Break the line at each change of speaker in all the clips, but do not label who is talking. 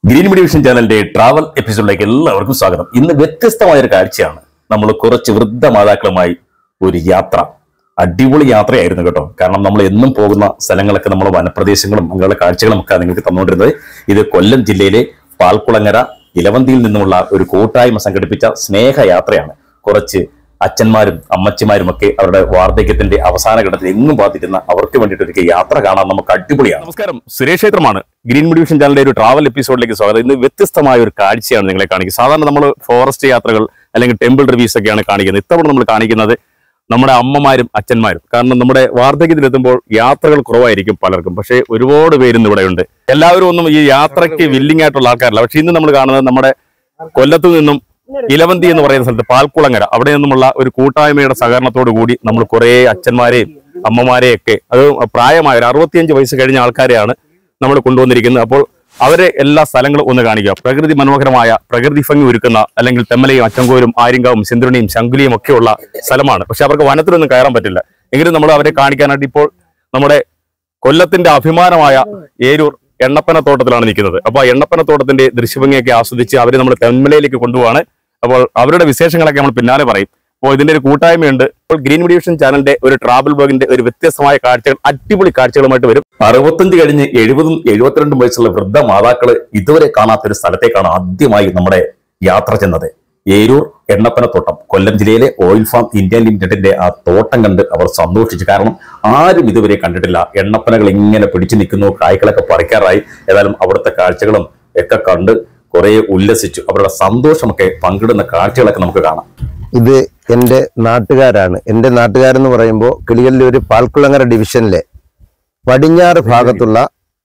Green media vision ചാനലിന്റെ travel എപ്പിസോഡിലേക്ക് എല്ലാവർക്കും സ്വാഗതം ഇന്ന് വ്യത്യസ്തമായ ഒരു കാഴ്ചയാണ് നമ്മൾ കുറച്ച് വൃദ്ധ മാതാക്കളുമായി ഒരു യാത്ര അടിപൊളി യാത്രയായിരുന്നു കേട്ടോ കാരണം നമ്മൾ എന്നും പോകുന്ന സ്ഥലങ്ങളൊക്കെ നമ്മൾ വനപ്രദേശങ്ങളും അങ്ങനെയുള്ള കാഴ്ചകളും ഒക്കെ നിങ്ങൾക്ക് തന്നുകൊണ്ടിരുന്നത് ഇത് കൊല്ലം ജില്ലയിലെ പാൽക്കുളങ്ങര ഇലവന്തിയിൽ നിന്നുമുള്ള ഒരു കൂട്ടായ്മ സംഘടിപ്പിച്ച സ്നേഹയാത്രയാണ് കുറച്ച് അച്ഛന്മാരും അമ്മച്ചിമാരും ഒക്കെ അവരുടെ വാർദ്ധക്യത്തിന്റെ അവസാന ഘട്ടത്തിൽ എങ്ങും ബാധിക്കുന്ന അവർക്ക് വേണ്ടിയിട്ട് ഒരു യാത്ര കാണാൻ നമുക്ക് അടിപൊളിയാണ് നമസ്കാരം സുരേഷ് ക്ഷേത്രമാണ് ഗ്രീൻ മീഡിയ വിഷൻ ചാനലിന്റെ ഒരു ട്രാവൽ എപ്പിസോഡിലേക്ക് സ്വാഗതം ഇന്ന് വ്യത്യസ്തമായ ഒരു കാഴ്ചയാണ് നിങ്ങളെ കാണിക്കുന്നത് സാധാരണ നമ്മൾ ഫോറസ്റ്റ് യാത്രകൾ അല്ലെങ്കിൽ ടെമ്പിൾ റിവ്യൂസ് ഒക്കെയാണ് കാണിക്കുന്നത് ഇത്തവണ നമ്മൾ കാണിക്കുന്നത് നമ്മുടെ അമ്മമാരും അച്ഛന്മാരും കാരണം നമ്മുടെ വാർദ്ധക്യത്തിലെത്തുമ്പോൾ യാത്രകൾ കുറവായിരിക്കും പലർക്കും പക്ഷേ ഒരുപാട് പേരിന്ന് ഇവിടെയുണ്ട് എല്ലാവരും ഒന്നും ഈ യാത്രയ്ക്ക് വില്ലിംഗ് ആയിട്ടുള്ള ആൾക്കാരല്ല പക്ഷെ ഇന്ന് നമ്മൾ കാണുന്നത് നമ്മുടെ കൊല്ലത്തു നിന്നും ഇലവന്തി എന്ന് പറയുന്ന സ്ഥലത്ത് പാൽക്കുളങ്ങര അവിടെ നിന്നുമുള്ള ഒരു കൂട്ടായ്മയുടെ സഹകരണത്തോടു കൂടി നമ്മൾ കുറെ അച്ഛന്മാരെയും അമ്മമാരെയും ഒക്കെ അത് പ്രായമായ ഒരു അറുപത്തിയഞ്ച് വയസ്സ് കഴിഞ്ഞ ആൾക്കാരെയാണ് നമ്മൾ കൊണ്ടുവന്നിരിക്കുന്നത് അപ്പോൾ അവരെ എല്ലാ സ്ഥലങ്ങളും ഒന്ന് കാണിക്കുക പ്രകൃതി മനോഹരമായ പ്രകൃതി ഭംഗി ഒരുക്കുന്ന അല്ലെങ്കിൽ തെമ്മലയും അച്ചങ്കോലും ആര്യങ്കാവും സിന്ദുരണിയും ശങ്കുലിയും ഒക്കെയുള്ള സ്ഥലമാണ് പക്ഷെ അവർക്ക് വനത്തിലൊന്നും കയറാൻ പറ്റില്ല എങ്കിലും നമ്മൾ അവരെ കാണിക്കാനായിട്ട് ഇപ്പോൾ നമ്മുടെ കൊല്ലത്തിന്റെ അഭിമാനമായ ഏരൂർ എണ്ണപ്പനത്തോട്ടത്തിലാണ് നിൽക്കുന്നത് അപ്പോൾ ആ എണ്ണപ്പനത്തോട്ടത്തിന്റെ ദൃശ്യഭംഗിയൊക്കെ ആസ്വദിച്ച് അവരെ നമ്മൾ തെന്മലയിലേക്ക് കൊണ്ടുപോവാണ് അപ്പോൾ അവരുടെ വിശേഷങ്ങളൊക്കെ നമ്മൾ പിന്നാലെ പറയും അപ്പോൾ ഇതിന്റെ ഒരു കൂട്ടായ്മയുണ്ട് ഇപ്പോൾ ഗ്രീൻ മീഡിയ ചാനലിന്റെ ഒരു ട്രാവൽ ബ്ലോഗിന്റെ ഒരു വ്യത്യസ്തമായ കാഴ്ചകൾ അടിപൊളി കാഴ്ചകളുമായിട്ട് വരും അറുപത്തഞ്ച് കഴിഞ്ഞ് എഴുപതും എഴുപത്തിരണ്ടും വയസ്സുള്ള വൃദ്ധ മാതാക്കള് ഇതുവരെ കാണാത്ത ഒരു സ്ഥലത്തേക്കാണ് ആദ്യമായി നമ്മുടെ യാത്ര ചെന്നത് ഏരൂർ എണ്ണപ്പനത്തോട്ടം കൊല്ലം ജില്ലയിലെ ഓയിൽ ഫാം ഇന്ത്യ ലിമിറ്റഡിന്റെ ആ തോട്ടം കണ്ട് അവർ സന്തോഷിച്ചു കാരണം ആരും ഇതുവരെ കണ്ടിട്ടില്ല എണ്ണപ്പനകൾ ഇങ്ങനെ പിടിച്ചു നിൽക്കുന്നു കായ്കളൊക്കെ പറിക്കാറായി ഏതായാലും അവിടുത്തെ കാഴ്ചകളും ഒക്കെ കണ്ട് കുറെ ഉല്ലസിച്ചു അവരുടെ സന്തോഷമൊക്കെ പങ്കിടുന്ന കാഴ്ചകളൊക്കെ നമുക്ക് കാണാം
ഇത് എൻ്റെ നാട്ടുകാരാണ് എൻ്റെ നാട്ടുകാരെന്ന് പറയുമ്പോൾ കിളികല്ലൂർ പാൽക്കുളങ്ങര ഡിവിഷനിലെ പടിഞ്ഞാറ് ഭാഗത്തുള്ള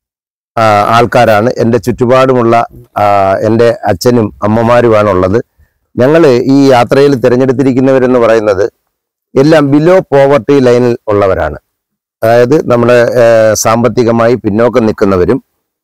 ആ, ആൾക്കാരാണ് എൻ്റെ ചുറ്റുപാടുമുള്ള ആ, എൻ്റെ അച്ഛനും അമ്മമാരുമാണ് ഉള്ളത് ഞങ്ങൾ ഈ യാത്രയിൽ തിരഞ്ഞെടുത്തിരിക്കുന്നവരെന്ന് പറയുന്നത് എല്ലാം ബിലോ പോവർട്ടി ലൈനിൽ ഉള്ളവരാണ് അതായത് നമ്മുടെ ആ, സാമ്പത്തികമായി പിന്നോക്കം നിൽക്കുന്നവരും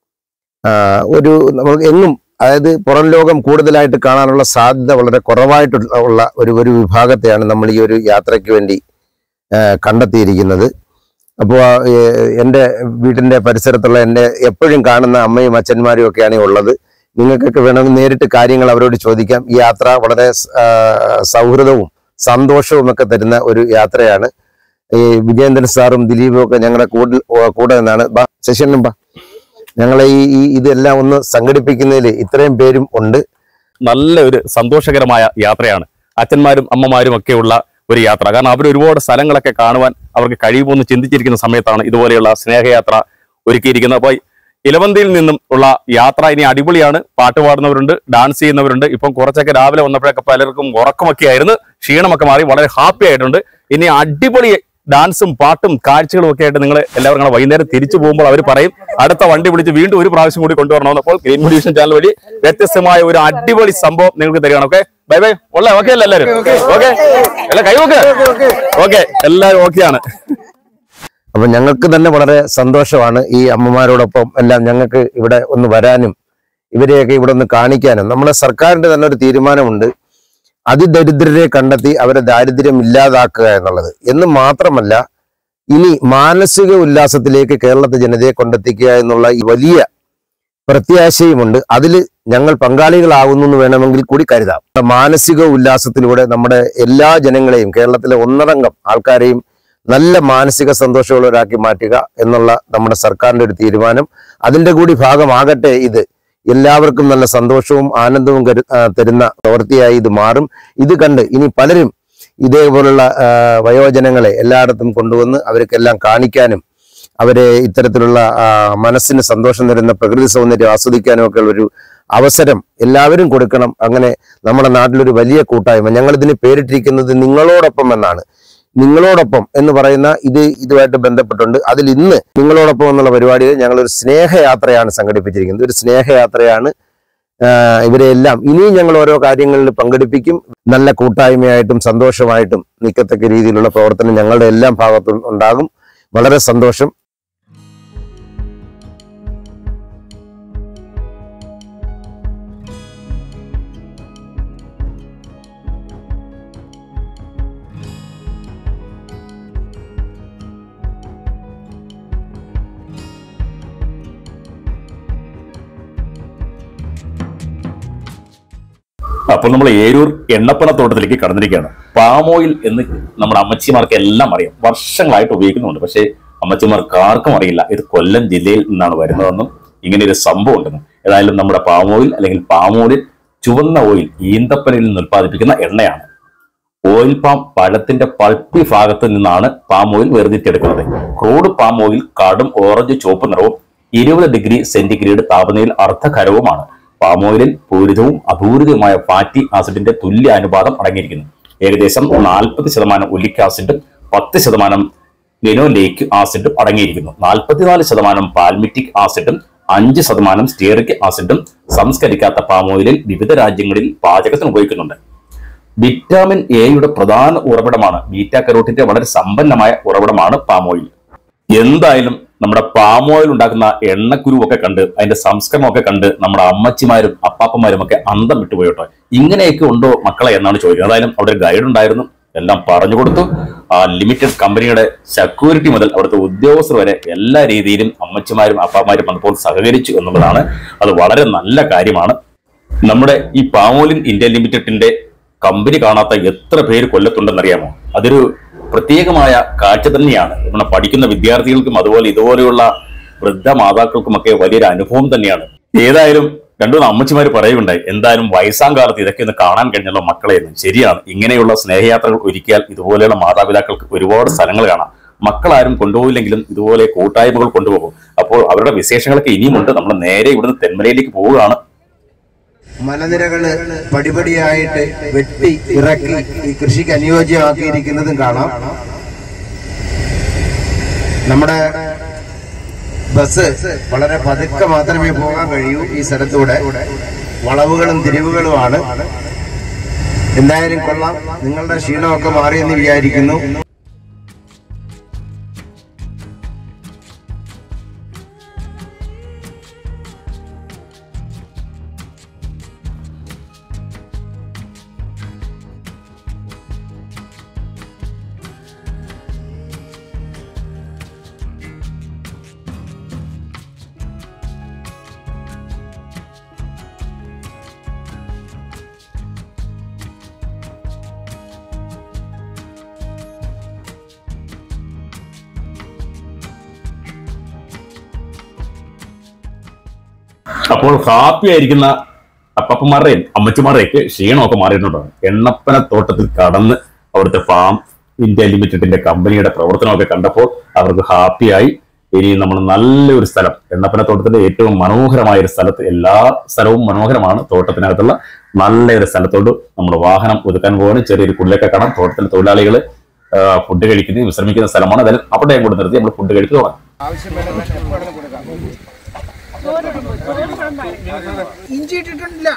ആ, ഒരു നമുക്ക് എങ്ങും അതായത് പുറം ലോകം കൂടുതലായിട്ട് കാണാനുള്ള സാധ്യത വളരെ കുറവായിട്ടുള്ള ഉള്ള ഒരു ഒരു വിഭാഗത്തെയാണ് നമ്മൾ ഈ ഒരു യാത്രയ്ക്ക് വേണ്ടി ആ, കണ്ടെത്തിയിരിക്കുന്നത് അപ്പോൾ എൻ്റെ വീട്ടിൻ്റെ പരിസരത്തുള്ള എൻ്റെ എപ്പോഴും കാണുന്ന അമ്മയും അച്ഛന്മാരും ഒക്കെയാണ് ഈ ഉള്ളത് നിങ്ങൾക്കൊക്കെ വേണമെങ്കിൽ നേരിട്ട് കാര്യങ്ങൾ അവരോട് ചോദിക്കാം ഈ യാത്ര വളരെ സ്- ആ, സൗഹൃദവും സന്തോഷവും ഒക്കെ തരുന്ന ഒരു യാത്രയാണ് ഈ വിജയേന്ദ്രൻ സാറും ദിലീപും ഒക്കെ ഞങ്ങളുടെ കൂടെ കൂടെ നിന്നാണ് ബാ ശശിയണ്ണൻ ബാ ഞങ്ങളെ ഈ ഈ ഇതെല്ലാം ഒന്ന് സംഘടിപ്പിക്കുന്നതിൽ ഇത്രയും പേരും ഉണ്ട്
നല്ല ഒരു സന്തോഷകരമായ യാത്രയാണ് അച്ഛന്മാരും അമ്മമാരും ഒക്കെയുള്ള ഒരു യാത്ര കാരണം അവർ ഒരുപാട് സ്ഥലങ്ങളൊക്കെ കാണുവാൻ അവർക്ക് കഴിയുമെന്ന് ചിന്തിച്ചിരിക്കുന്ന സമയത്താണ് ഇതുപോലെയുള്ള സ്നേഹയാത്ര ഒരുക്കിയിരിക്കുന്നത് അപ്പോൾ ഇലവന്തിയിൽ നിന്നും ഉള്ള യാത്ര ഇനി അടിപൊളിയാണ് പാട്ട് പാടുന്നവരുണ്ട് ഡാൻസ് ചെയ്യുന്നവരുണ്ട് ഇപ്പം കുറച്ചൊക്കെ രാവിലെ വന്നപ്പോഴൊക്കെ പലർക്കും ഉറക്കമൊക്കെ ആയിരുന്നു ക്ഷീണമൊക്കെ മാറി വളരെ ഹാപ്പി ആയിട്ടുണ്ട് ഇനി അടിപൊളി ഡാൻസും പാട്ടും കാഴ്ചകളും ഒക്കെ ആയിട്ട് നിങ്ങൾ എല്ലാവരും നാളെ വൈകുന്നേരം തിരിച്ചു പോകുമ്പോൾ അവർ പറയും അടുത്ത വണ്ടി വിളിച്ച് വീണ്ടും ഒരു പ്രാവശ്യം കൂടി കൊണ്ടുവരണമെന്ന് അപ്പോൾ ഗ്രീൻ മീഡിയ ചാനൽ വഴി വ്യത്യസ്തമായ ഒരു അടിപൊളി സംഭവം നിങ്ങൾക്ക് തരികയാണ് ഓക്കെ ബൈ ബൈ ഉള്ള ഓക്കെ അല്ല എല്ലാവരും ഓക്കെ അല്ല കൈ ഓക്കെ ഓക്കെ എല്ലാവരും ഓക്കെയാണ്
അപ്പൊ ഞങ്ങൾക്ക് തന്നെ വളരെ സന്തോഷമാണ് ഈ അമ്മമാരോടൊപ്പം എല്ലാം ഞങ്ങൾക്ക് ഇവിടെ ഒന്ന് വരാനും ഇവരെയൊക്കെ ഇവിടെ ഒന്ന് കാണിക്കാനും നമ്മുടെ സർക്കാരിന്റെ തന്നെ ഒരു തീരുമാനമുണ്ട് അതിദരിദ്രരെ കണ്ടെത്തി അവരെ ദാരിദ്ര്യം ഇല്ലാതാക്കുക എന്നുള്ളത് എന്ന് മാത്രമല്ല ഇനി മാനസിക ഉല്ലാസത്തിലേക്ക് കേരളത്തെ ജനതയെ കൊണ്ടെത്തിക്കുക എന്നുള്ള ഈ വലിയ പ്രത്യാശയുമുണ്ട് അതിൽ ഞങ്ങൾ പങ്കാളികളാകുന്നു എന്ന് വേണമെങ്കിൽ കൂടി കരുതാം മാനസിക ഉല്ലാസത്തിലൂടെ നമ്മുടെ എല്ലാ ജനങ്ങളെയും കേരളത്തിലെ ഒന്നടങ്കം ആൾക്കാരെയും നല്ല മാനസിക സന്തോഷമുള്ളവരാക്കി മാറ്റുക എന്നുള്ള നമ്മുടെ സർക്കാരിന്റെ ഒരു തീരുമാനം അതിന്റെ കൂടി ഭാഗമാകട്ടെ ഇത് എല്ലാവർക്കും നല്ല സന്തോഷവും ആനന്ദവും കരു ആ, തരുന്ന പ്രവൃത്തിയായി ഇത് മാറും ഇത് കണ്ട് ഇനി പലരും ഇതേപോലുള്ള ആ, വയോജനങ്ങളെ എല്ലായിടത്തും കൊണ്ടുവന്ന് അവർക്കെല്ലാം കാണിക്കാനും അവരെ ഇത്തരത്തിലുള്ള ആ, മനസ്സിന് സന്തോഷം തരുന്ന പ്രകൃതി സൗന്ദര്യം ആസ്വദിക്കാനും ഒക്കെ ഒരു അവസരം എല്ലാവരും കൊടുക്കണം അങ്ങനെ നമ്മുടെ നാട്ടിലൊരു വലിയ കൂട്ടായ്മ ഞങ്ങൾ ഇതിന് പേരിട്ടിരിക്കുന്നത് നിങ്ങളോടൊപ്പം എന്നാണ് നിങ്ങളോടൊപ്പം എന്ന് പറയുന്ന ഇത് ഇതുമായിട്ട് ബന്ധപ്പെട്ടുണ്ട് അതിൽ ഇന്ന് നിങ്ങളോടൊപ്പം എന്നുള്ള പരിപാടിയിൽ ഞങ്ങൾ ഒരു സ്നേഹയാത്രയാണ് സംഘടിപ്പിച്ചിരിക്കുന്നത് ഒരു സ്നേഹയാത്രയാണ് ആഹ് ഇവരെല്ലാം ഇനിയും ഞങ്ങൾ ഓരോ കാര്യങ്ങളിൽ പങ്കെടുപ്പിക്കും നല്ല കൂട്ടായ്മയായിട്ടും സന്തോഷമായിട്ടും നിൽക്കത്തക്ക രീതിയിലുള്ള പ്രവർത്തനം ഞങ്ങളുടെ എല്ലാം ഭാഗത്തും ഉണ്ടാകും വളരെ സന്തോഷം
അപ്പോൾ നമ്മൾ ഏരൂർ എണ്ണപ്പനത്തോട്ടത്തിലേക്ക് കടന്നിരിക്കുകയാണ് പാമോയിൽ എന്ന് നമ്മുടെ അമ്മച്ചിമാർക്ക് എല്ലാം അറിയാം വർഷങ്ങളായിട്ട് ഉപയോഗിക്കുന്നുണ്ട് പക്ഷേ അമ്മച്ചിമാർക്ക് ആർക്കും അറിയില്ല ഇത് കൊല്ലം ജില്ലയിൽ നിന്നാണ് വരുന്നതെന്നും ഇങ്ങനെ ഒരു സംഭവം ഉണ്ടെന്നും ഏതായാലും നമ്മുടെ പാമോയിൽ അല്ലെങ്കിൽ പാമോയിൽ ചുവന്ന ഓയിൽ ഈന്തപ്പനയിൽ നിന്ന് ഉൽപ്പാദിപ്പിക്കുന്ന എണ്ണയാണ് ഓയിൽ പാം പഴത്തിന്റെ പൾപ്പി ഭാഗത്ത് നിന്നാണ് പാം ഓയിൽ വേർതിരിച്ചെടുക്കുന്നത് ക്രൂഡ് പാം ഓയിൽ കടും ഓറഞ്ച് ചുവപ്പ് നിറവും ഇരുപത് ഡിഗ്രി സെന്റിഗ്രേഡ് താപനിലയിൽ അർദ്ധകരവുമാണ് പാം ഓയിലിൽ പൂരിതവും അപൂരിതവുമായ ഫാറ്റി ആസിഡിന്റെ തുല്യ അനുപാതം അടങ്ങിയിരിക്കുന്നു ഏകദേശം നാൽപ്പത് ശതമാനം ഒലിക് ആസിഡും പത്ത് ശതമാനം ലിനോലേക്ക് ആസിഡും അടങ്ങിയിരിക്കുന്നു നാൽപ്പത്തിനാല് ശതമാനം പാൽമിറ്റിക് ആസിഡും അഞ്ച് ശതമാനം സ്റ്റീറിക് ആസിഡും സംസ്കരിക്കാത്ത പാം ഓയിലിൽ വിവിധ രാജ്യങ്ങളിൽ പാചകത്തിന് ഉപയോഗിക്കുന്നുണ്ട് വിറ്റാമിൻ എയുടെ പ്രധാന ഉറവിടമാണ് ബീറ്റ കരോട്ടിന്റെ വളരെ സമ്പന്നമായ ഉറവിടമാണ് പാം ഓയിൽ എന്തായാലും നമ്മുടെ പാം ഓയിൽ ഉണ്ടാക്കുന്ന എണ്ണക്കുരുവൊക്കെ കണ്ട് അതിന്റെ സംസ്കരണമൊക്കെ കണ്ട് നമ്മുടെ അമ്മച്ചിമാരും അപ്പാപ്പന്മാരും ഒക്കെ അന്തം വിട്ടുപോയി കേട്ടോ ഇങ്ങനെയൊക്കെ ഉണ്ടോ മക്കളെ എന്നാണ് ചോദിക്കുന്നത് എന്തായാലും അവിടെ ഒരു ഗൈഡ് ഉണ്ടായിരുന്നു എല്ലാം പറഞ്ഞു കൊടുത്തു ആ ലിമിറ്റഡ് കമ്പനിയുടെ സെക്യൂരിറ്റി മുതൽ അവിടുത്തെ ഉദ്യോഗസ്ഥർ വരെ എല്ലാ രീതിയിലും അമ്മച്ചിമാരും അപ്പാപ്പന്മാരും വന്നപ്പോൾ സഹകരിച്ചു എന്നുള്ളതാണ് അത് വളരെ നല്ല കാര്യമാണ് നമ്മുടെ ഈ പാമോലിൻ ഇന്ത്യ ലിമിറ്റഡിന്റെ കമ്പനി കാണാത്ത എത്ര പേര് കൊല്ലത്തുണ്ടെന്നറിയാമോ അതൊരു പ്രത്യേകമായ കാഴ്ച തന്നെയാണ് നമ്മുടെ പഠിക്കുന്ന വിദ്യാർത്ഥികൾക്കും അതുപോലെ ഇതുപോലെയുള്ള വൃദ്ധ മാതാക്കൾക്കുമൊക്കെ വലിയൊരു അനുഭവം തന്നെയാണ് ഏതായാലും രണ്ടു അമ്മച്ചിമാർ പറയുണ്ടായി എന്തായാലും വയസ്സാം കാലത്ത് ഇതൊക്കെ ഒന്ന് കാണാൻ കഴിഞ്ഞല്ലോ മക്കളെ എന്ന് ശരിയാണ് ഇങ്ങനെയുള്ള സ്നേഹയാത്രകൾ ഒരുക്കിയാൽ ഇതുപോലെയുള്ള മാതാപിതാക്കൾക്ക് ഒരുപാട് സ്ഥലങ്ങൾ കാണാം മക്കളാരും കൊണ്ടുപോയില്ലെങ്കിലും ഇതുപോലെ കൂട്ടായ്മകൾ കൊണ്ടുപോകും അപ്പോൾ അവരുടെ വിശേഷങ്ങളൊക്കെ ഇനിയുമുണ്ട് നമ്മൾ നേരെ ഇവിടുന്ന് തെന്മലയിലേക്ക് പോവുകയാണ്
മലനിരകള് പടിപടിയായിട്ട് വെട്ടി ഇറക്കി ഈ കൃഷിക്ക് അനുയോജ്യമാക്കിയിരിക്കുന്നതും കാണാം നമ്മുടെ ബസ് വളരെ പതുക്കെ മാത്രമേ പോകാൻ കഴിയൂ ഈ സ്ഥലത്തൂടെ വളവുകളും തിരിവുകളുമാണ് എന്തായാലും കൊള്ളാം നിങ്ങളുടെ ക്ഷീണമൊക്കെ മാറിയെന്ന് വിചാരിക്കുന്നു
അപ്പോൾ ഹാപ്പി ആയിരിക്കുന്ന അപ്പപ്പന്മാരുടെയും അമ്മച്ചിമാരുടെയൊക്കെ ക്ഷീണമൊക്കെ മാറിയിട്ടുണ്ടോ എണ്ണപ്പന തോട്ടത്തിൽ കടന്ന് അവിടുത്തെ ഫാം ഇന്ത്യ ലിമിറ്റഡിന്റെ കമ്പനിയുടെ പ്രവർത്തനമൊക്കെ കണ്ടപ്പോൾ അവർക്ക് ഹാപ്പിയായി ഇനി നമ്മൾ നല്ലൊരു സ്ഥലം എണ്ണപ്പന തോട്ടത്തിന്റെ ഏറ്റവും മനോഹരമായ ഒരു സ്ഥലത്ത് എല്ലാ സ്ഥലവും മനോഹരമാണ് തോട്ടത്തിനകത്തുള്ള നല്ലൊരു സ്ഥലത്തോട്ട് നമ്മൾ വാഹനം ഒതുക്കാൻ പോകാനും ചെറിയൊരു കുള്ളിലൊക്കെ കാണാം തോട്ടത്തിലെ തൊഴിലാളികൾ ഫുഡ് കഴിക്കുന്ന വിശ്രമിക്കുന്ന സ്ഥലമാണ് അതായത് അവിടെ കൂടെ നിർത്തി നമ്മൾ ഫുഡ് കഴിച്ചു തുടങ്ങാം
ഇഞ്ചി ഇട്ടിട്ടില്ല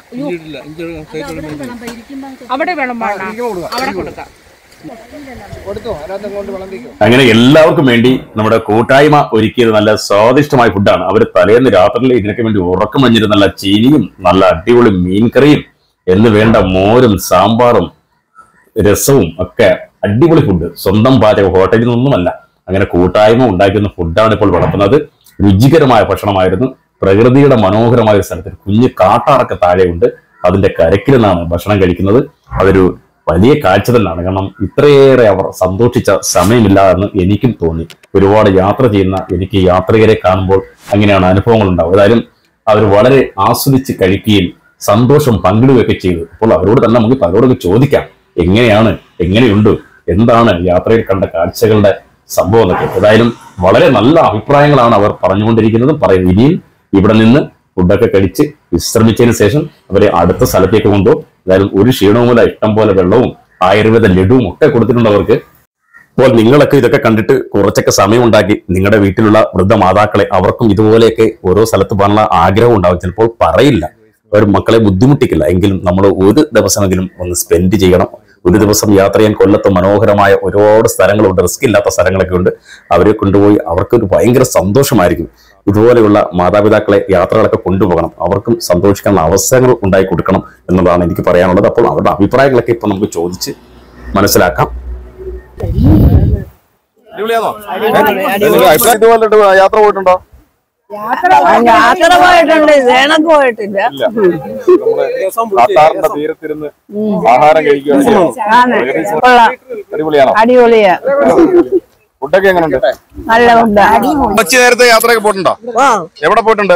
അവിടെ വേണം വേണം അവിടെ കൊടുക്കാം
കൊടുത്തോ അതിനകത്ത് കൊണ്ട് വിളമ്പിക്കോ
അങ്ങനെ എല്ലാവർക്കും വേണ്ടി നമ്മുടെ കൂട്ടായ്മ ഒരുക്കിയത് നല്ല സ്വാദിഷ്ടമായ ഫുഡാണ് അവർ തലേന്ന് രാത്രിയിൽ ഇതിനൊക്കെ വേണ്ടി ഉറക്കം മഞ്ഞിരുന്ന നല്ല ചീനിയും നല്ല അടിപൊളി മീൻകറിയും എന്ന് വേണ്ട മോരും സാമ്പാറും രസവും ഒക്കെ അടിപൊളി ഫുഡ് സ്വന്തം പാചകം ഹോട്ടലിൽ നിന്നൊന്നുമല്ല അങ്ങനെ കൂട്ടായ്മ ഉണ്ടാക്കുന്ന ഫുഡാണ് ഇപ്പോൾ വളർത്തുന്നത് രുചികരമായ ഭക്ഷണമായിരുന്നു പ്രകൃതിയുടെ മനോഹരമായ ഒരു സ്ഥലത്ത് ഒരു കുഞ്ഞ് കാട്ടാറൊക്കെ താഴെയുണ്ട് അതിന്റെ കരക്കിൽ നിന്നാണ് ഭക്ഷണം കഴിക്കുന്നത് അതൊരു വലിയ കാഴ്ച തന്നെയാണ് കാരണം ഇത്രയേറെ അവർ സന്തോഷിച്ച സമയമില്ല എന്ന് എനിക്കും തോന്നി ഒരുപാട് യാത്ര ചെയ്യുന്ന എനിക്ക് യാത്രികരെ കാണുമ്പോൾ അങ്ങനെയാണ് അനുഭവങ്ങൾ ഉണ്ടാവും ഏതായാലും അവർ വളരെ ആസ്വദിച്ച് കഴിക്കുകയും സന്തോഷം പങ്കിടുകയൊക്കെ ചെയ്തു അപ്പോൾ അവരോട് തന്നെ നമുക്ക് പലരോടൊക്കെ ചോദിക്കാം എങ്ങനെയാണ് എങ്ങനെയുണ്ട് എന്താണ് യാത്രയിൽ കണ്ട കാഴ്ചകളുടെ സംഭവം എന്നൊക്കെ ഏതായാലും വളരെ നല്ല അഭിപ്രായങ്ങളാണ് അവർ പറഞ്ഞുകൊണ്ടിരിക്കുന്നതും പറയുന്നത് ഇനിയും ഇവിടെ നിന്ന് ഫുഡൊക്കെ കഴിച്ച് വിശ്രമിച്ചതിന് ശേഷം അവരെ അടുത്ത സ്ഥലത്തേക്ക് കൊണ്ടുപോകും ഏതായാലും ഒരു ക്ഷീണവുമില്ല ഇഷ്ടം പോലെ വെള്ളവും ആയുർവേദ ലഡുവും ഒക്കെ കൊടുത്തിട്ടുണ്ട് അവർക്ക് അപ്പോൾ നിങ്ങളൊക്കെ ഇതൊക്കെ കണ്ടിട്ട് കുറച്ചൊക്കെ സമയം ഉണ്ടാക്കി നിങ്ങളുടെ വീട്ടിലുള്ള വൃദ്ധ മാതാക്കളെ അവർക്കും ഇതുപോലെയൊക്കെ ഓരോ സ്ഥലത്ത് പോകാനുള്ള ആഗ്രഹം ഉണ്ടാവും ചിലപ്പോൾ പറയില്ല അവർ മക്കളെ ബുദ്ധിമുട്ടിക്കില്ല എങ്കിലും നമ്മൾ ഒരു ദിവസമെങ്കിലും ഒന്ന് സ്പെൻഡ് ചെയ്യണം ഒരു ദിവസം യാത്ര ചെയ്യാൻ കൊല്ലത്ത് മനോഹരമായ ഒരുപാട് സ്ഥലങ്ങളുണ്ട് റിസ്ക് ഇല്ലാത്ത സ്ഥലങ്ങളൊക്കെ ഉണ്ട് അവരെ കൊണ്ടുപോയി അവർക്കൊരു ഭയങ്കര സന്തോഷമായിരിക്കും ഇതുപോലെയുള്ള മാതാപിതാക്കളെ യാത്രകളൊക്കെ കൊണ്ടുപോകണം അവർക്കും സന്തോഷിക്കാനുള്ള അവസരങ്ങൾ ഉണ്ടായി കൊടുക്കണം എന്നുള്ളതാണ് എനിക്ക് പറയാനുള്ളത് അപ്പോൾ അവരുടെ അഭിപ്രായങ്ങളൊക്കെ ഇപ്പൊ നമുക്ക് ചോദിച്ച് മനസ്സിലാക്കാം
ഇതുപോലെ യാത്ര പോയിട്ടുണ്ടോ യാത്ര പോയിട്ടുണ്ട് വേണക്ക് പോയിട്ടില്ല
സാത്താറിന്റെ തീരത്തിരുന്ന് ആഹാരം കഴിക്കുകയാണ് ചെയ്യുന്നത്.
ആണ് കൊള്ളാം
അടിപൊളിയാണോ
അടിപൊളിയാ
ഫുഡൊക്കെ എങ്ങനെയുണ്ട്
നല്ല ഉണ്ട്
കൊച്ചി നേരത്തെ യാത്രയൊക്കെ പോയിട്ടുണ്ടോ എവിടെ പോയിട്ടുണ്ട്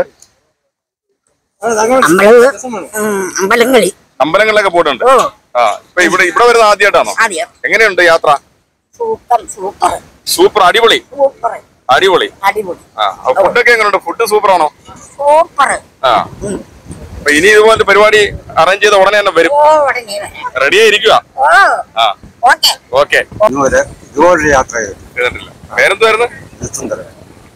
അമ്പലങ്ങളി
അമ്പലങ്ങളിലൊക്കെ പോയിട്ടുണ്ട് ആ ഇപ്പൊ ഇവിടെ ഇവിടെ വരുന്ന ആദ്യമായിട്ടാണോ
ആദ്യം
എങ്ങനെയുണ്ട് യാത്ര
സൂപ്പർ സൂപ്പർ
സൂപ്പർ അടിപൊളി
സൂപ്പർ
അടിപൊളി
അടിപൊളി
ആ ഫുഡൊക്കെ എങ്ങനെയുണ്ട് ഫുഡ് സൂപ്പർ ആണോ
സൂപ്പർ
ആ അപ്പൊ ഇനി ഇതുപോലത്തെ പരിപാടി അറേഞ്ച് ചെയ്ത ഉടനെ തന്നെ വരും
ഓ ഉടനെ വരാം
റെഡി ആയിരിക്കുക
ഓ
ആ
ഓക്കെ
ഓക്കെ
ഇതുവരെ ഇതുപോലെ യാത്ര ചെയ്തു
ചെയ്തിട്ടില്ല പേരെന്തായിരുന്നു
സുന്ദരം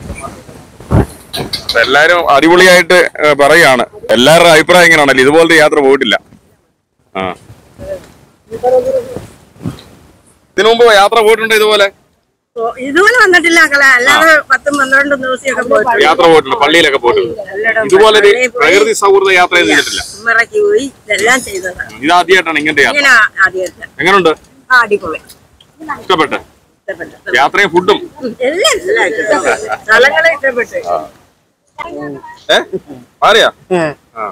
അപ്പൊ എല്ലാരും അടിപൊളിയായിട്ട് ഏ, പറയാണ് എല്ലാവരുടെ അഭിപ്രായം എങ്ങനെയാണല്ലോ ഇതുപോലത്തെ യാത്ര പോയിട്ടില്ല ആ ഇതിനു മുമ്പ് യാത്ര പോയിട്ടുണ്ട് ഇതുപോലെ
ഇതുപോലെ വന്നിട്ടില്ല മക്കളെ അല്ലാതെ പത്തും പന്ത്രണ്ടും ദിവസമൊക്കെ പോയിട്ട്
യാത്ര പോയിട്ടുണ്ട് പള്ളിയിലൊക്കെ പോയിട്ടുണ്ട് ഇതുപോലെ ഒരു പ്രകൃതി സൗഹൃദ യാത്ര ഒന്നും ചെയ്തിട്ടില്ല
ഉമ്മറയ്ക്ക് പോയി ഇതെല്ലാം ചെയ്തതാണ്
ഇത് ആദ്യമായിട്ടാണ് ഇങ്ങനത്തെ യാത്ര
ഇങ്ങനെ ആദ്യമായിട്ട്
എങ്ങനെയുണ്ട്
ആ അടിപൊളി
ഇഷ്ടപ്പെട്ട്
ഇഷ്ടപ്പെട്ടു
യാത്രയും ഫുഡും
എല്ലാം എല്ലാം ഇഷ്ടപ്പെട്ടു സ്ഥലങ്ങളെ ഇഷ്ടപ്പെട്ടു
ഏ മാറിയാ ആ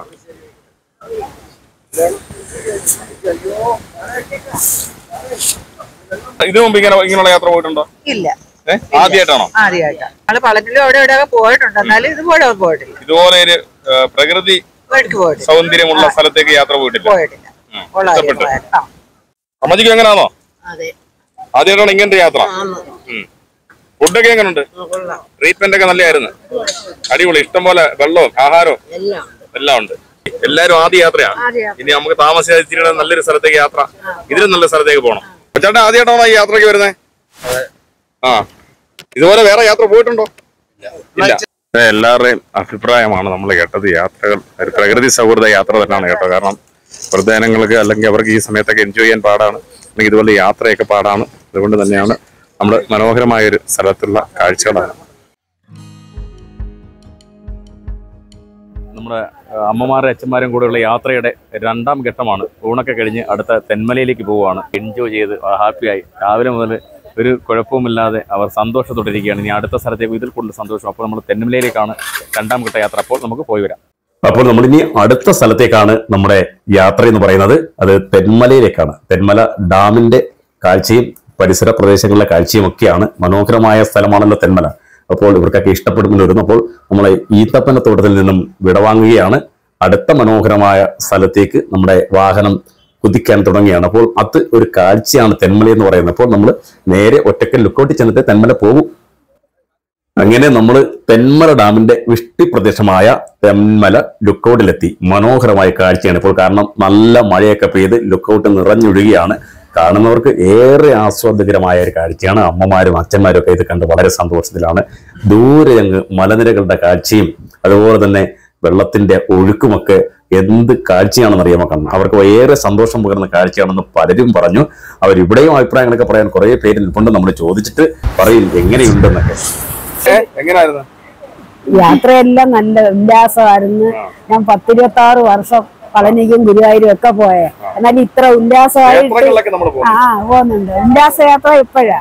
ഇതിനു മുമ്പ് ഇങ്ങനെ ഇങ്ങനെയുള്ള യാത്ര പോയിട്ടുണ്ടോ
ഇല്ല
ഏ ആദ്യമായിട്ടാണോ
ആദ്യമായിട്ടാ നമ്മള് പളക്കിലും അവിടെ ഇവിടെയൊക്കെ പോയിട്ടുണ്ട് എന്നാലും ഇതുപോലെ പോയിട്ടില്ല
ഇതുപോലെ ഒരു ഏ, പ്രകൃതി
വീട്ടിൽ പോയിട്ടില്ല
സൗന്ദര്യമുള്ള സ്ഥലത്തേക്ക് യാത്ര പോയിട്ടില്ല
പോയിട്ടില്ല
ഉം.
ഉള്ള
ഇഷ്ടപ്പെട്ടു
കാര്യങ്ങളാ. ആ.
അമ്മജിക്ക് എങ്ങനെയാണോ
അതെ
ആദ്യമായിട്ടാണ് ഇങ്ങനത്തെ യാത്ര ഉം. ഫുഡൊക്കെ എങ്ങനെയുണ്ട്
കൊള്ളാം
ട്രീറ്റ്മെന്റ് ഒക്കെ നല്ലതായിരുന്നു അടിപൊളി ഇഷ്ടംപോലെ വെള്ളവും ആഹാരവും
എല്ലാം
എല്ലാം ഉണ്ട് എല്ലാരും ആദ്യ യാത്രയാണ് ഇനി നമുക്ക് താമസിയാതെ ഇച്ചിരി കൂടെ നല്ലൊരു സ്ഥലത്തേക്ക് യാത്ര ഇതിലും നല്ല സ്ഥലത്തേക്ക് പോകണം അപ്പൊ ചേട്ടാ ആദ്യമായിട്ടാണോ ഈ യാത്രയ്ക്ക് വരുന്നത് ആ ഇതുപോലെ വേറെ യാത്ര പോയിട്ടുണ്ടോ ഇല്ല ഏ, എല്ലാവരുടെയും അഭിപ്രായമാണ് നമ്മൾ കേട്ടത് യാത്രകൾ ഒരു പ്രകൃതി സൗഹൃദ യാത്ര തന്നെയാണ് കേട്ടോ കാരണം വൃദ്ധജനങ്ങൾക്ക് അല്ലെങ്കിൽ അവർക്ക് ഈ സമയത്തൊക്കെ എൻജോയ് ചെയ്യാൻ പാടാണ് അല്ലെങ്കിൽ ഇതുപോലെ യാത്രയൊക്കെ പാടാണ് അതുകൊണ്ട് തന്നെയാണ് നമ്മൾ മനോഹരമായ ഒരു സ്ഥലത്തുള്ള കാഴ്ചകളാണ്
നമ്മുടെ ആ, അമ്മമാരും അച്ഛന്മാരും കൂടെയുള്ള യാത്രയുടെ രണ്ടാം ഘട്ടമാണ് ഊണൊക്കെ കഴിഞ്ഞ് അടുത്ത തെന്മലയിലേക്ക് പോവുകയാണ് എൻജോയ് ചെയ്ത് ഹാപ്പിയായി രാവിലെ മുതൽ ഒരു കുഴപ്പവുമില്ലാതെ അവർ സന്തോഷത്തോട്ടിരിക്കുകയാണ് ഇനി അടുത്ത സ്ഥലത്തേക്ക് ഇതിൽ കൂടുതൽ സന്തോഷം അപ്പോൾ നമ്മൾ തെന്മലയിലേക്കാണ് രണ്ടാം ഘട്ട യാത്ര അപ്പോൾ നമുക്ക് പോയി വരാം അപ്പോൾ നമ്മൾ ഇനി അടുത്ത സ്ഥലത്തേക്കാണ് നമ്മുടെ യാത്ര എന്ന് പറയുന്നത് അത് തെന്മലയിലേക്കാണ് തെന്മല ഡാമിന്റെ കാഴ്ചയും പരിസര പ്രദേശങ്ങളിലെ കാഴ്ചയും ഒക്കെയാണ് മനോഹരമായ സ്ഥലമാണല്ലോ തെന്മല അപ്പോൾ ഇവർക്കൊക്കെ ഇഷ്ടപ്പെടുമെന്ന് വരുന്നു അപ്പോൾ നമ്മളെ ഈത്തപ്പനത്തോട്ടത്തിൽ നിന്നും വിടവാങ്ങുകയാണ് അടുത്ത മനോഹരമായ സ്ഥലത്തേക്ക് നമ്മുടെ വാഹനം കുതിക്കാൻ തുടങ്ങിയാണ് അപ്പോൾ അത് ഒരു കാഴ്ചയാണ് തെന്മല എന്ന് പറയുന്നത് അപ്പോൾ നമ്മൾ നേരെ ഒറ്റക്കൽ ലുക്കൗട്ടിൽ ചെന്നിട്ട് തെന്മല പോകും അങ്ങനെ നമ്മൾ തെന്മല ഡാമിന്റെ വൃഷ്ടി പ്രദേശമായ തെന്മല ലുക്കൗട്ടിലെത്തി മനോഹരമായ കാഴ്ചയാണ് ഇപ്പോൾ കാരണം നല്ല മഴയൊക്കെ പെയ്ത് ലുക്കൗട്ട് നിറഞ്ഞൊഴുകിയാണ് കാണുന്നവർക്ക് ഏറെ ആസ്വാദ്യകരമായ ഒരു കാഴ്ചയാണ് അമ്മമാരും അച്ഛന്മാരും ഒക്കെ ഇത് കണ്ട് വളരെ സന്തോഷത്തിലാണ് ദൂരെ അങ്ങ് മലനിരകളുടെ കാഴ്ചയും അതുപോലെ തന്നെ വെള്ളത്തിന്റെ ഒഴുക്കുമൊക്കെ എന്ത് കാഴ്ചയാണെന്ന് അറിയാമോ കാണണം അവർക്ക് ഏറെ സന്തോഷം പകരുന്ന കാഴ്ചയാണെന്ന് പലരും പറഞ്ഞു അവർ ഇവിടെയും അഭിപ്രായങ്ങളൊക്കെ പറയാൻ കുറെ പേര് നിൽപ്പുണ്ട് നമ്മൾ ചോദിച്ചിട്ട് പറയും എങ്ങനെയുണ്ടെന്നൊക്കെ
എങ്ങനെയായിരുന്നു
യാത്രയെല്ലാം നല്ല ഉല്ലാസമായിരുന്നു ഞാൻ പത്തിരുപത്തി ആറ് വർഷം പളനിക്കും ഗുരുവായൂരും ഒക്കെ പോയേ എന്നാൽ ഇത്ര ഉല്ലാസമായിട്ട്
യാത്രകളിലൊക്കെ നമ്മൾ പോകും
ആ പോകുന്നുണ്ട് ഉല്ലാസയാത്ര ഇപ്പോഴാ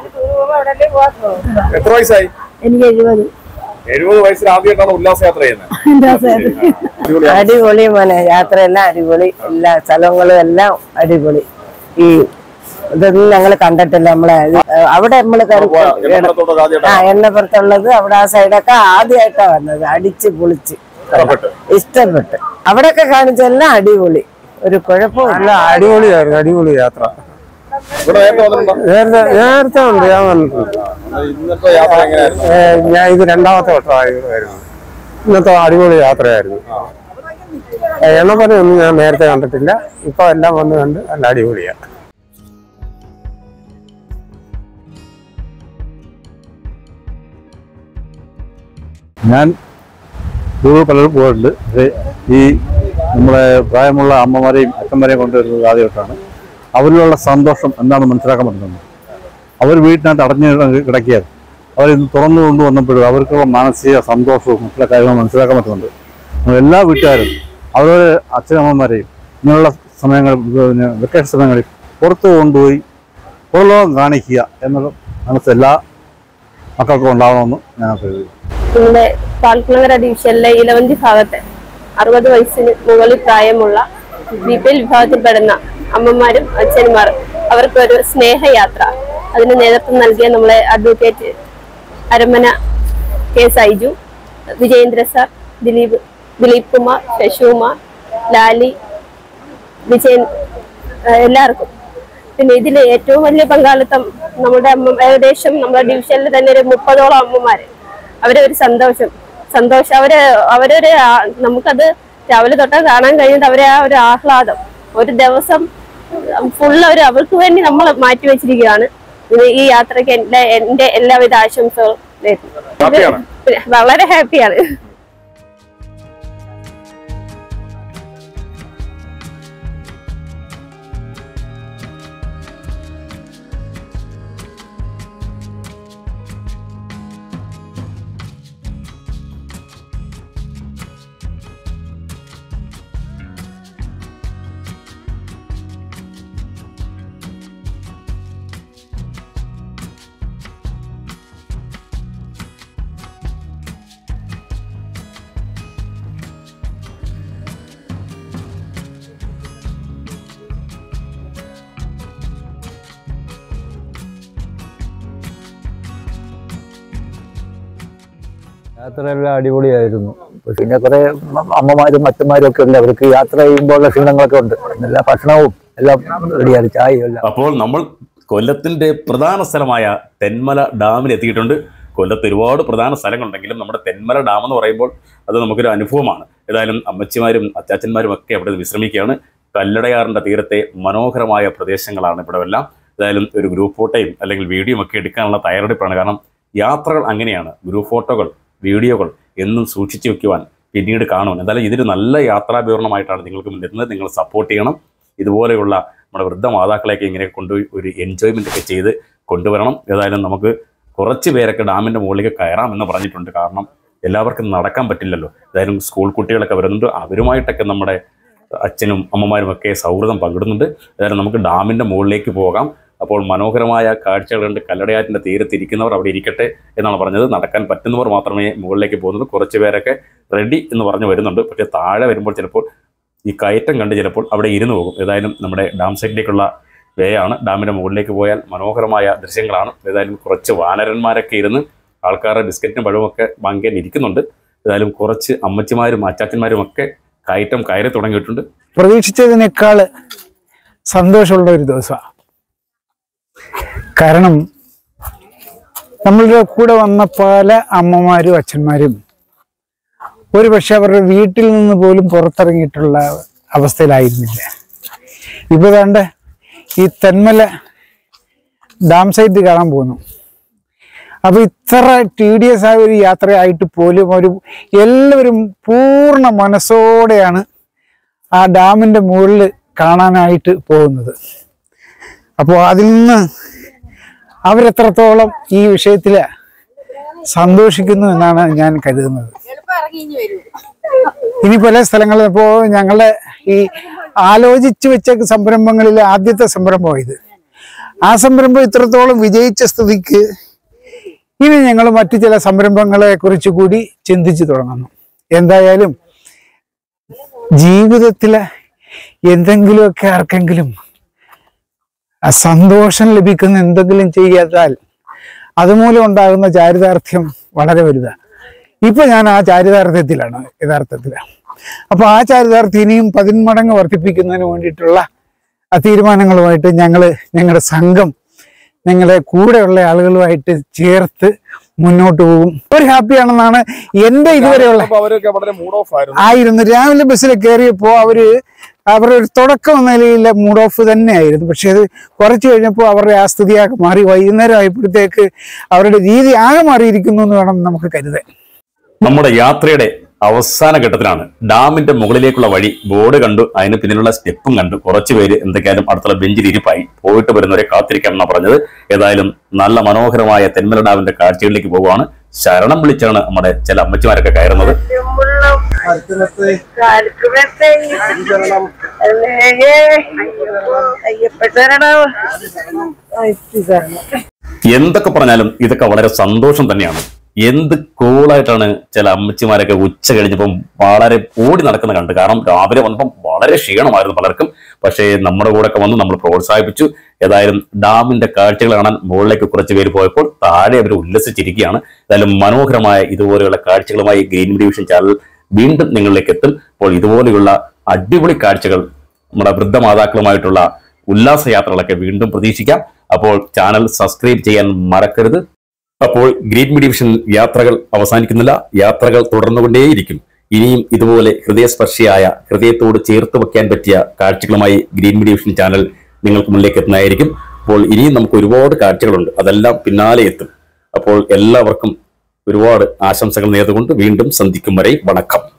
എത്ര വയസ്സായി
എനിക്ക് എഴുപത്
എഴുപത് വയസ്സിൽ ആദ്യമായിട്ടാണ് ഉല്ലാസയാത്ര ചെയ്യുന്നത്
ഉല്ലാസയാത്ര
അടിപൊളി മോനെ യാത്രയെല്ലാം അടിപൊളി എല്ലാ സ്ഥലങ്ങളും എല്ലാം അടിപൊളി ഈ ഇതൊന്നും ഞങ്ങൾ കണ്ടിട്ടില്ല നമ്മളെ ഇത്, ഏഹ്, അവിടെ നമ്മള് കരു-
എണ്ണത്തോട്ടം
ആ
ആദ്യമായിട്ടാണ്
എണ്ണപ്പുറത്തുള്ളത് അവിടെ ആ സൈഡൊക്കെ ആദ്യമായിട്ടാ വന്നത് അടിച്ച് പൊളിച്ച്
ഇഷ്ടപ്പെട്ടു.
ഇഷ്ടപ്പെട്ട് അവിടെയൊക്കെ കാണിച്ചെല്ലാം അടിപൊളി ഒരു കുഴപ്പമില്ല
നല്ല അടിപൊളിയായിരുന്നു അടിപൊളി യാത്ര
ഇവിടെ നേരത്തെ വന്നിട്ടുണ്ടോ
നേരത്തെ നേരത്തെ ഉണ്ട് ഞാൻ വന്നിട്ടുണ്ട്
ഇന്നത്തെ യാത്ര എങ്ങനെയായിരുന്നു
ഏ, ഞാൻ ഇത് രണ്ടാമത്തെ വട്ടമായിരുന്നു ഇന്നത്തെ അടിപൊളി യാത്രയായിരുന്നു എണ്ണപ്പന ഒന്നും ഞാൻ നേരത്തെ കണ്ടിട്ടില്ല ഇപ്പൊ എല്ലാം വന്ന് കണ്ട് നല്ല അടിപൊളിയാ
ഞാൻ ടൂർ പലരും പോയിട്ടുണ്ട് പക്ഷേ ഈ നമ്മളെ പ്രായമുള്ള അമ്മമാരെയും അച്ഛന്മാരെയും കൊണ്ടുവരുന്നത് ആദ്യമായിട്ടാണ് അവരിലുള്ള സന്തോഷം എന്താണെന്ന് മനസ്സിലാക്കാൻ പറ്റുന്നുണ്ട് അവർ വീട്ടിനകത്ത് അടഞ്ഞു കിട- കിടക്കുകയാണ് അവരിന്ന് തുറന്നു കൊണ്ടുവന്നപ്പോഴും അവർക്കുള്ള മാനസിക സന്തോഷവും മറ്റുള്ള കാര്യങ്ങളും മനസ്സിലാക്കാൻ പറ്റുന്നുണ്ട് നമ്മൾ എല്ലാ വീട്ടുകാരും അവരുടെ അച്ഛനമ്മമാരെയും ഇങ്ങനെയുള്ള സമയങ്ങൾ പിന്നെ വെക്കേഷൻ സമയങ്ങളിൽ പുറത്ത് കൊണ്ടുപോയി പുറലോകം കാണിക്കുക എന്നുള്ള മനസ്സ് എല്ലാ മക്കൾക്കും ഉണ്ടാവണമെന്ന് ഞാൻ കരുതുന്നു
നമ്മുടെ പാൽക്കുളങ്ങര ഡിവിഷനിലെ ഇലവന്തി ഭാഗത്ത് അറുപത് വയസ്സിന് മുകളിൽ പ്രായമുള്ള ബി പി എൽ വിഭാഗത്തിൽപ്പെടുന്ന അമ്മമാരും അച്ഛന്മാരും അവർക്കൊരു സ്നേഹയാത്ര അതിന് നേതൃത്വം നൽകിയ നമ്മളെ advocate Aramana K Saiju Vijayendra sir Dileep Dileep Kumar Sasikumar Lali Vijayan ഏഹ് എല്ലാവർക്കും പിന്നെ ഇതിൽ ഏറ്റവും വലിയ പങ്കാളിത്തം നമ്മുടെ അമ്മ ഏകദേശം നമ്മുടെ ഡിവിഷനിൽ തന്നെ ഒരു മുപ്പതോളം അമ്മമാര് അവരെ ഒരു സന്തോഷം സന്തോഷം അവര് അവരൊരു ആ- നമുക്കത് രാവിലെ തൊട്ട് കാണാൻ കഴിയുന്നത് അവരെ ആ ഒരു ആഹ്ലാദം ഒരു ദിവസം ഫുള്ള് അവർ അവർക്ക് വേണ്ടി നമ്മൾ മാറ്റി വെച്ചിരിക്കുകയാണ് ഇത് ഈ യാത്രയ്ക്ക് എന്റെ എന്റെ എല്ലാവിധ ആശംസകളും നേരുന്നു.
ഹാപ്പിയാണ്
ഇത് വളരെ ഹാപ്പിയാണ്
യാത്രയെല്ലാം അടിപൊളിയായിരുന്നു പിന്നെ കുറെ അമ്മമാരും അച്ഛന്മാരും ഒക്കെ ഉണ്ട് അവർക്ക് യാത്ര ചെയ്യുമ്പോഴുള്ള ക്ഷീണങ്ങളൊക്കെ ഉണ്ട് എല്ലാ ഭക്ഷണവും എല്ലാം റെഡിയാണ് ചായയും എല്ലാം
അപ്പോൾ നമ്മൾ കൊല്ലത്തിന്റെ പ്രധാന സ്ഥലമായ തെന്മല ഡാമിൽ എത്തിയിട്ടുണ്ട് കൊല്ലത്ത് ഒരുപാട് പ്രധാന സ്ഥലങ്ങളുണ്ടെങ്കിലും നമ്മുടെ തെന്മല ഡാം എന്ന് പറയുമ്പോൾ അത് നമുക്കൊരു അനുഭവമാണ് ഏതായാലും അമ്മച്ചിമാരും അച്ചാച്ചന്മാരും ഒക്കെ അവിടെ വിശ്രമിക്കുകയാണ് കല്ലടയാറിന്റെ തീരത്തെ മനോഹരമായ പ്രദേശങ്ങളാണ് ഇവിടെ എല്ലാം ഏതായാലും ഒരു ഗ്രൂപ്പ് ഫോട്ടോയും അല്ലെങ്കിൽ വീഡിയോയും ഒക്കെ എടുക്കാനുള്ള തയ്യാറെടുപ്പാണ് കാരണം യാത്രകൾ അങ്ങനെയാണ് ഗ്രൂപ്പ് ഫോട്ടോകൾ വീഡിയോകൾ എന്നും സൂക്ഷിച്ചു വെക്കുവാൻ പിന്നീട് കാണുവാൻ എന്തായാലും ഇതൊരു നല്ല യാത്രാ വിവരണമായിട്ടാണ് നിങ്ങൾക്ക് മുന്നിൽ നിങ്ങൾ സപ്പോർട്ട് ചെയ്യണം ഇതുപോലെയുള്ള നമ്മുടെ വൃദ്ധ മാതാക്കളെയൊക്കെ ഇങ്ങനെ കൊണ്ടുപോയി ഒരു എൻജോയ്മെന്റ് ഒക്കെ ചെയ്ത് കൊണ്ടുവരണം ഏതായാലും നമുക്ക് കുറച്ച് പേരൊക്കെ ഡാമിന്റെ മുകളിലേക്ക് കയറാം എന്ന് പറഞ്ഞിട്ടുണ്ട് കാരണം എല്ലാവർക്കും നടക്കാൻ പറ്റില്ലല്ലോ ഏതായാലും സ്കൂൾ കുട്ടികളൊക്കെ വരുന്നുണ്ട് അവരുമായിട്ടൊക്കെ നമ്മുടെ അച്ഛനും അമ്മമാരും ഒക്കെ സൗഹൃദം പങ്കിടുന്നുണ്ട് ഏതായാലും നമുക്ക് ഡാമിന്റെ മുകളിലേക്ക് പോകാം അപ്പോൾ മനോഹരമായ കാഴ്ചകൾ കണ്ട് കല്ലടയാറ്റിന്റെ തീരത്തിരിക്കുന്നവർ അവിടെ ഇരിക്കട്ടെ എന്നാണ് പറഞ്ഞത് നടക്കാൻ പറ്റുന്നവർ മാത്രമേ മുകളിലേക്ക് പോകുന്നുള്ളൂ കുറച്ച് പേരൊക്കെ റെഡി എന്ന് പറഞ്ഞു വരുന്നുണ്ട് പക്ഷേ താഴെ വരുമ്പോൾ ചിലപ്പോൾ ഈ കയറ്റം കണ്ട് ചിലപ്പോൾ അവിടെ ഇരുന്ന് പോകും ഏതായാലും നമ്മുടെ ഡാം സൈഡിലേക്കുള്ള വേ ആണ് ഡാമിന്റെ മുകളിലേക്ക് പോയാൽ മനോഹരമായ ദൃശ്യങ്ങളാണ് ഏതായാലും കുറച്ച് വാനരന്മാരൊക്കെ ഇരുന്ന് ആൾക്കാരുടെ ബിസ്ക്കറ്റിനും പഴവുമൊക്കെ വാങ്ങിക്കാൻ ഇരിക്കുന്നുണ്ട് ഏതായാലും കുറച്ച് അമ്മച്ചിമാരും അച്ചാച്ചന്മാരും ഒക്കെ കയറ്റം കയറി തുടങ്ങിയിട്ടുണ്ട്
പ്രതീക്ഷിച്ചതിനേക്കാൾ സന്തോഷമുള്ള ഒരു ദിവസമാണ് കാരണം നമ്മളുടെ കൂടെ വന്ന പല അമ്മമാരും അച്ഛന്മാരും ഒരു പക്ഷെ അവരുടെ വീട്ടിൽ നിന്ന് പോലും പുറത്തിറങ്ങിയിട്ടുള്ള അവസ്ഥയിലായിരുന്നില്ല ഇപ്പൊ വേണ്ട ഈ തെന്മല ഡാം സൈറ്റ് കാണാൻ പോകുന്നു അപ്പൊ ഇത്ര ടി ഡി എസ് ആയ ഒരു യാത്രയായിട്ട് പോലും ഒരു എല്ലാവരും പൂർണ്ണ മനസ്സോടെയാണ് ആ ഡാമിന്റെ മുകളിൽ കാണാനായിട്ട് പോകുന്നത് അപ്പോൾ അതിൽ നിന്ന് അവരെത്രത്തോളം ഈ വിഷയത്തിൽ സന്തോഷിക്കുന്നു എന്നാണ് ഞാൻ കരുതുന്നത് ഇനി പല സ്ഥലങ്ങളിൽ ഇപ്പോൾ ഞങ്ങളുടെ ഈ ആലോചിച്ചു വെച്ച സംരംഭങ്ങളിൽ ആദ്യത്തെ സംരംഭം ഇത് ആ സംരംഭം ഇത്രത്തോളം വിജയിച്ച സ്ഥിതിക്ക് ഇനി ഞങ്ങൾ മറ്റു ചില സംരംഭങ്ങളെ കുറിച്ച് കൂടി ചിന്തിച്ചു തുടങ്ങുന്നു എന്തായാലും ജീവിതത്തിലെ എന്തെങ്കിലുമൊക്കെ ആർക്കെങ്കിലും ആ സന്തോഷം ലഭിക്കുന്ന എന്തെങ്കിലും ചെയ്യാത്താൽ അതുമൂലം ഉണ്ടാകുന്ന ചാരിതാർത്ഥ്യം വളരെ വലുതാണ് ഇപ്പൊ ഞാൻ ആ ചാരിതാർത്ഥ്യത്തിലാണ് യഥാർത്ഥത്തിൽ അപ്പൊ ആ ചാരിതാർത്ഥ്യം ഇനിയും പതിന്മടങ്ങ് വർദ്ധിപ്പിക്കുന്നതിന് വേണ്ടിയിട്ടുള്ള ആ തീരുമാനങ്ങളുമായിട്ട് ഞങ്ങള് ഞങ്ങളുടെ സംഘം ഞങ്ങളുടെ കൂടെയുള്ള ആളുകളുമായിട്ട് ചേർത്ത് മുന്നോട്ട് പോകും ഒരു ഹാപ്പിയാണെന്നാണ് എന്റെ ഇതുവരെയുള്ള
അപ്പൊ അവരൊക്കെ വളരെ മൂഡ് ഓഫ് ആയിരുന്നു
ആയിരുന്നു രാവിലെ ബസ്സിൽ കയറിയപ്പോ അവര് അവരുടെ ഒരു തുടക്കം എന്ന നിലയിലെ മൂഡ് ഓഫ് തന്നെയായിരുന്നു പക്ഷെ അത് കുറച്ച് കഴിഞ്ഞപ്പോൾ അവരുടെ ആ സ്ഥിതിയാകെ മാറി വൈകുന്നേരം ആയപ്പോഴത്തേക്ക് അവരുടെ രീതി ആകെ മാറിയിരിക്കുന്നു എന്ന് വേണം നമുക്ക് കരുതാൻ
നമ്മുടെ യാത്രയുടെ അവസാന ഘട്ടത്തിലാണ് ഡാമിന്റെ മുകളിലേക്കുള്ള വഴി ബോർഡ് കണ്ടു അതിന് പിന്നിലുള്ള സ്റ്റെപ്പും കണ്ടു കുറച്ച് പേര് എന്തൊക്കെയാലും അടുത്തുള്ള ബെഞ്ചിൽ ഇരിപ്പായി പോയിട്ട് വരുന്നവരെ കാത്തിരിക്കാം എന്നാണ് പറഞ്ഞത് ഏതായാലും നല്ല മനോഹരമായ തെന്മല ഡാമിന്റെ കാഴ്ചകളിലേക്ക് പോവുകയാണ് ശരണം വിളിച്ചാണ് നമ്മുടെ ചില അമ്മച്ചിമാരൊക്കെ കയറുന്നത് എന്തൊക്കെ പറഞ്ഞാലും ഇതൊക്കെ വളരെ സന്തോഷം തന്നെയാണ് എന്ത് കൂളായിട്ടാണ് ചില അമ്മച്ചിമാരൊക്കെ ഉച്ച കഴിഞ്ഞപ്പം വളരെ ഓടി നടക്കുന്ന കണ്ട് കാരണം രാവിലെ വന്നപ്പം വളരെ ക്ഷീണമായിരുന്നു പലർക്കും പക്ഷേ നമ്മുടെ കൂടെ ഒക്കെ വന്ന് നമ്മൾ പ്രോത്സാഹിപ്പിച്ചു ഏതായാലും ഡാമിന്റെ കാഴ്ചകൾ കാണാൻ മുകളിലേക്ക് കുറച്ച് പേര് പോയപ്പോൾ താഴെ അവർ ഉല്ലസിച്ചിരിക്കുകയാണ് ഏതായാലും മനോഹരമായ ഇതുപോലെയുള്ള കാഴ്ചകളുമായി ഗ്രീൻ ഡിവിഷൻ ചാനൽ വീണ്ടും നിങ്ങളിലേക്ക് എത്തും അപ്പോൾ ഇതുപോലെയുള്ള അടിപൊളി കാഴ്ചകൾ നമ്മുടെ വൃദ്ധമാതാക്കളുമായിട്ടുള്ള ഉല്ലാസയാത്രകളൊക്കെ വീണ്ടും പ്രതീക്ഷിക്കാം അപ്പോൾ ചാനൽ സബ്സ്ക്രൈബ് ചെയ്യാൻ മറക്കരുത് അപ്പോൾ ഗ്രീൻ ഡിവിഷൻ യാത്രകൾ അവസാനിക്കുന്നില്ല യാത്രകൾ തുടർന്നുകൊണ്ടേയിരിക്കും ഇനിയും ഇതുപോലെ ഹൃദയസ്പർശിയായ ഹൃദയത്തോട് ചേർത്ത് വെക്കാൻ പറ്റിയ കാഴ്ചകളുമായി ഗ്രീൻ ഡിവിഷൻ ചാനൽ നിങ്ങൾക്ക് മുന്നിലേക്ക് എത്തുന്നതായിരിക്കും അപ്പോൾ ഇനിയും നമുക്ക് ഒരുപാട് കാഴ്ചകളുണ്ട് അതെല്ലാം പിന്നാലെ എത്തും അപ്പോൾ എല്ലാവർക്കും ഒരുപാട് ആശംസകൾ നേർന്നുകൊണ്ട് വീണ്ടും സന്ധിക്കും വരെ വണക്കം